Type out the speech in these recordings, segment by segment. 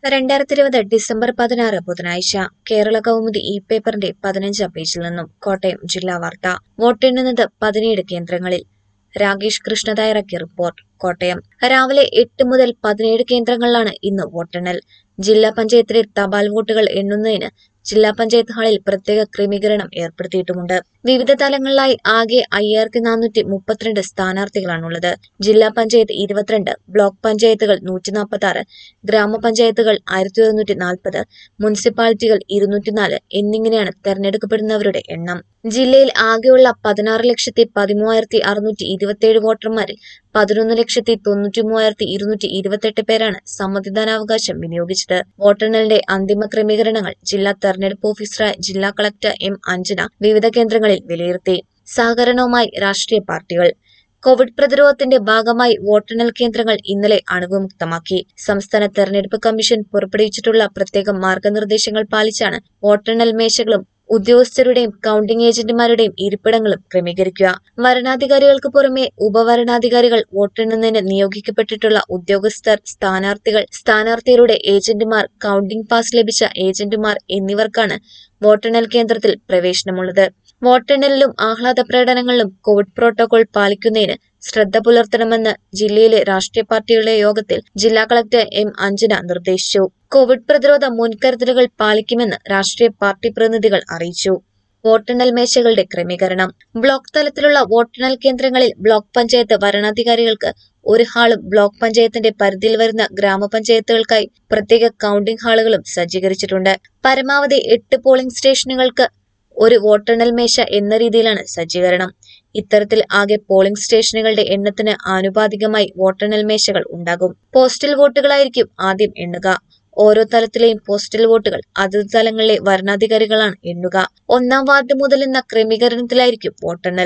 രണ്ടായിരത്തി ഇരുപത് ഡിസംബർ പതിനാറ് ബുധനാഴ്ച കേരള കൗമുദി ഇ പേപ്പറിന്റെ പതിനഞ്ചാം പേജിൽ നിന്നും കോട്ടയം ജില്ലാ വാർത്ത വോട്ടെണ്ണുന്നത് പതിനേഴ് കേന്ദ്രങ്ങളിൽ രാകേഷ് കൃഷ്ണ തയ്യാറാക്കിയ റിപ്പോർട്ട് കോട്ടയം രാവിലെ എട്ട് മുതൽ പതിനേഴ് കേന്ദ്രങ്ങളിലാണ് ഇന്ന് വോട്ടെണ്ണൽ ജില്ലാ പഞ്ചായത്തിലെ തപാൽ വോട്ടുകൾ എണ്ണുന്നതിന് ജില്ലാ പഞ്ചായത്ത് ഹാളിൽ പ്രത്യേക ക്രമീകരണം ഏർപ്പെടുത്തിയിട്ടുമുണ്ട് വിവിധ തലങ്ങളിലായി ആകെ അയ്യായിരത്തി നാനൂറ്റി മുപ്പത്തിരണ്ട് സ്ഥാനാർത്ഥികളാണുള്ളത് ജില്ലാ പഞ്ചായത്ത് ഇരുപത്തിരണ്ട് ബ്ലോക്ക് പഞ്ചായത്തുകൾ നൂറ്റി നാൽപ്പത്തി ആറ് ഗ്രാമപഞ്ചായത്തുകൾ ആയിരത്തി ഒരുന്നൂറ്റി നാൽപ്പത് മുനിസിപ്പാലിറ്റികൾ ഇരുന്നൂറ്റിനാല് എന്നിങ്ങനെയാണ് തെരഞ്ഞെടുക്കപ്പെടുന്നവരുടെ എണ്ണം ജില്ലയിൽ ആകെയുള്ള പതിനാറ് ലക്ഷത്തി പതിമൂവായിരത്തി അറുന്നൂറ്റി ഇരുപത്തിയേഴ് വോട്ടർമാരിൽ പതിനൊന്ന് ലക്ഷത്തി തൊണ്ണൂറ്റി മൂവായിരത്തി ഇരുന്നൂറ്റി ഇരുപത്തെട്ട് പേരാണ് സമ്മതിദാനാവകാശം വിനിയോഗിച്ചത് വോട്ടെണ്ണലിന്റെ അന്തിമ ക്രമീകരണങ്ങൾ ജില്ലാ തെരഞ്ഞെടുപ്പ് ഓഫീസറായ ജില്ലാ കളക്ടർ എം അഞ്ജന വിവിധ കേന്ദ്രങ്ങളിൽ വിലയിരുത്തി സഹകരണവുമായി രാഷ്ട്രീയ പാർട്ടികൾ കോവിഡ് പ്രതിരോധത്തിന്റെ ഭാഗമായി വോട്ടെണ്ണൽ കേന്ദ്രങ്ങൾ ഇന്നലെ അണുവിമുക്തമാക്കി സംസ്ഥാന തെരഞ്ഞെടുപ്പ് കമ്മീഷൻ പുറപ്പെടുവിച്ചിട്ടുള്ള പ്രത്യേക മാർഗനിർദ്ദേശങ്ങൾ പാലിച്ചാണ് വോട്ടെണ്ണൽ മേശകളും ഉദ്യോഗസ്ഥരുടെയും കൌണ്ടിംഗ് ഏജന്റുമാരുടെയും ഇരിപ്പിടങ്ങളും ക്രമീകരിക്കുക വരണാധികാരികൾക്ക് പുറമെ ഉപവരണാധികാരികൾ വോട്ടെണ്ണുന്നതിന് നിയോഗിക്കപ്പെട്ടിട്ടുള്ള ഉദ്യോഗസ്ഥർ സ്ഥാനാർത്ഥികൾ സ്ഥാനാർത്ഥികളുടെ ഏജന്റുമാർ കൌണ്ടിംഗ് പാസ് ലഭിച്ച ഏജന്റുമാർ എന്നിവർക്കാണ് വോട്ടെണ്ണൽ കേന്ദ്രത്തിൽ പ്രവേശനമുള്ളത് വോട്ടെണ്ണലിലും ആഹ്ലാദ പ്രകടനങ്ങളിലും കോവിഡ് പ്രോട്ടോകോൾ പാലിക്കുന്നതിന് ശ്രദ്ധ പുലർത്തണമെന്ന് ജില്ലയിലെ രാഷ്ട്രീയ പാർട്ടികളുടെ യോഗത്തിൽ ജില്ലാ കളക്ടർ എം അഞ്ജന നിർദ്ദേശിച്ചു കോവിഡ് പ്രതിരോധ മുൻകരുതലുകൾ പാലിക്കുമെന്ന് രാഷ്ട്രീയ പാർട്ടി പ്രതിനിധികൾ അറിയിച്ചു വോട്ടെണ്ണൽ മേശകളുടെ ക്രമീകരണം ബ്ലോക്ക് തലത്തിലുള്ള വോട്ടെണ്ണൽ കേന്ദ്രങ്ങളിൽ ബ്ലോക്ക് പഞ്ചായത്ത് വരണാധികാരികൾക്ക് ഒരു ഹാളും ബ്ലോക്ക് പഞ്ചായത്തിന്റെ പരിധിയിൽ വരുന്ന ഗ്രാമപഞ്ചായത്തുകൾക്കായി പ്രത്യേക കൌണ്ടിംഗ് ഹാളുകളും സജ്ജീകരിച്ചിട്ടുണ്ട് പരമാവധി എട്ട് പോളിംഗ് സ്റ്റേഷനുകൾക്ക് ഒരു വോട്ടെണ്ണൽ മേശ എന്ന രീതിയിലാണ് സജ്ജീകരണം ഇത്തരത്തിൽ ആകെ പോളിംഗ് സ്റ്റേഷനുകളുടെ എണ്ണത്തിന് ആനുപാതികമായി വോട്ടെണ്ണൽ മേശകൾ ഉണ്ടാകും പോസ്റ്റൽ വോട്ടുകളായിരിക്കും ആദ്യം എണ്ണുക ഓരോ തലത്തിലെയും പോസ്റ്റൽ വോട്ടുകൾ അതത് തലങ്ങളിലെ വരണാധികാരികളാണ് എണ്ണുക ഒന്നാം വാർഡ് മുതൽ എന്ന ക്രമീകരണത്തിലായിരിക്കും വോട്ടെണ്ണൽ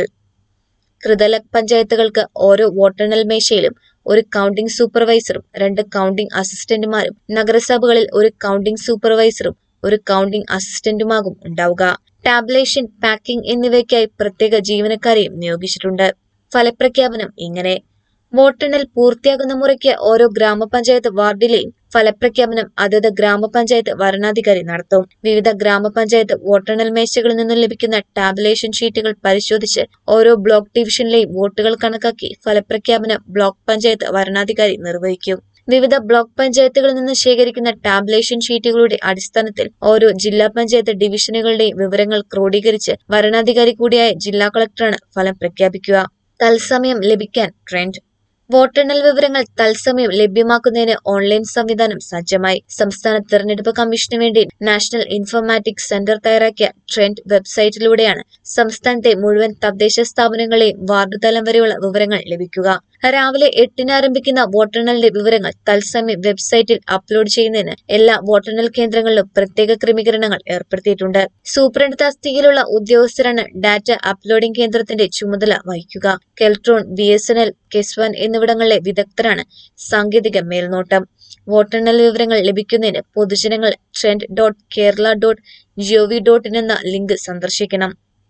ത്രിതല പഞ്ചായത്തുകൾക്ക് ഓരോ വോട്ടെണ്ണൽ മേശയിലും ഒരു കൌണ്ടിംഗ് സൂപ്പർവൈസറും രണ്ട് കൌണ്ടിംഗ് അസിസ്റ്റന്റുമാരും നഗരസഭകളിൽ ഒരു കൌണ്ടിംഗ് സൂപ്പർവൈസറും ഒരു കൌണ്ടിംഗ് അസിസ്റ്റന്റുമാകും ഉണ്ടാവുക ടാബ്ലേഷൻ പാക്കിംഗ് എന്നിവയ്ക്കായി പ്രത്യേക ജീവനക്കാരെയും നിയോഗിച്ചിട്ടുണ്ട് ഫലപ്രഖ്യാപനം ഇങ്ങനെ വോട്ടെണ്ണൽ പൂർത്തിയാകുന്ന മുറയ്ക്ക് ഓരോ ഗ്രാമപഞ്ചായത്ത് വാർഡിലെയും ഫലപ്രഖ്യാപനം അതത് ഗ്രാമപഞ്ചായത്ത് വരണാധികാരി നടത്തും വിവിധ ഗ്രാമപഞ്ചായത്ത് വോട്ടെണ്ണൽ മേശകളിൽ നിന്നും ലഭിക്കുന്ന ടാബുലേഷൻ ഷീറ്റുകൾ പരിശോധിച്ച് ഓരോ ബ്ലോക്ക് ഡിവിഷനിലെയും വോട്ടുകൾ കണക്കാക്കി ഫലപ്രഖ്യാപനം ബ്ലോക്ക് പഞ്ചായത്ത് വരണാധികാരി നിർവഹിക്കും വിവിധ ബ്ലോക്ക് പഞ്ചായത്തുകളിൽ നിന്ന് ശേഖരിക്കുന്ന ടാബുലേഷൻ ഷീറ്റുകളുടെ അടിസ്ഥാനത്തിൽ ഓരോ ജില്ലാ പഞ്ചായത്ത് ഡിവിഷനുകളുടെയും വിവരങ്ങൾ ക്രോഡീകരിച്ച് വരണാധികാരി കൂടിയായ ജില്ലാ കളക്ടറാണ് ഫലം പ്രഖ്യാപിക്കുക തത്സമയം ലഭിക്കാൻ ട്രെൻഡ് വോട്ടെണ്ണൽ വിവരങ്ങൾ തത്സമയം ലഭ്യമാക്കുന്നതിന് ഓൺലൈൻ സംവിധാനം സജ്ജമായി സംസ്ഥാന തെരഞ്ഞെടുപ്പ് കമ്മീഷന് വേണ്ടി നാഷണൽ ഇൻഫോർമാറ്റിക്സ് സെന്റർ തയ്യാറാക്കിയ ട്രെൻഡ് വെബ്സൈറ്റിലൂടെയാണ് സംസ്ഥാനത്തെ മുഴുവൻ തദ്ദേശ സ്ഥാപനങ്ങളെയും വാർഡ് തലം വരെയുള്ള വിവരങ്ങൾ ലഭിക്കുക രാവിലെ എട്ടിന് ആരംഭിക്കുന്ന വോട്ടെണ്ണലിന്റെ വിവരങ്ങൾ തത്സമയം വെബ്സൈറ്റിൽ അപ്ലോഡ് ചെയ്യുന്നതിന് എല്ലാ വോട്ടെണ്ണൽ കേന്ദ്രങ്ങളിലും പ്രത്യേക ക്രമീകരണങ്ങൾ ഏർപ്പെടുത്തിയിട്ടുണ്ട് സൂപ്രണ്ട് തസ്തികയിലുള്ള ഉദ്യോഗസ്ഥരാണ് ഡാറ്റ അപ്ലോഡിംഗ് കേന്ദ്രത്തിന്റെ ചുമതല വഹിക്കുക Keltron B S N L KSWAN എന്നിവിടങ്ങളിലെ വിദഗ്ധരാണ് സാങ്കേതിക മേൽനോട്ടം വോട്ടെണ്ണൽ വിവരങ്ങൾ ലഭിക്കുന്നതിന് പൊതുജനങ്ങൾ trend dot Kerala dot GOV dot in എന്ന ലിങ്ക് സന്ദർശിക്കണം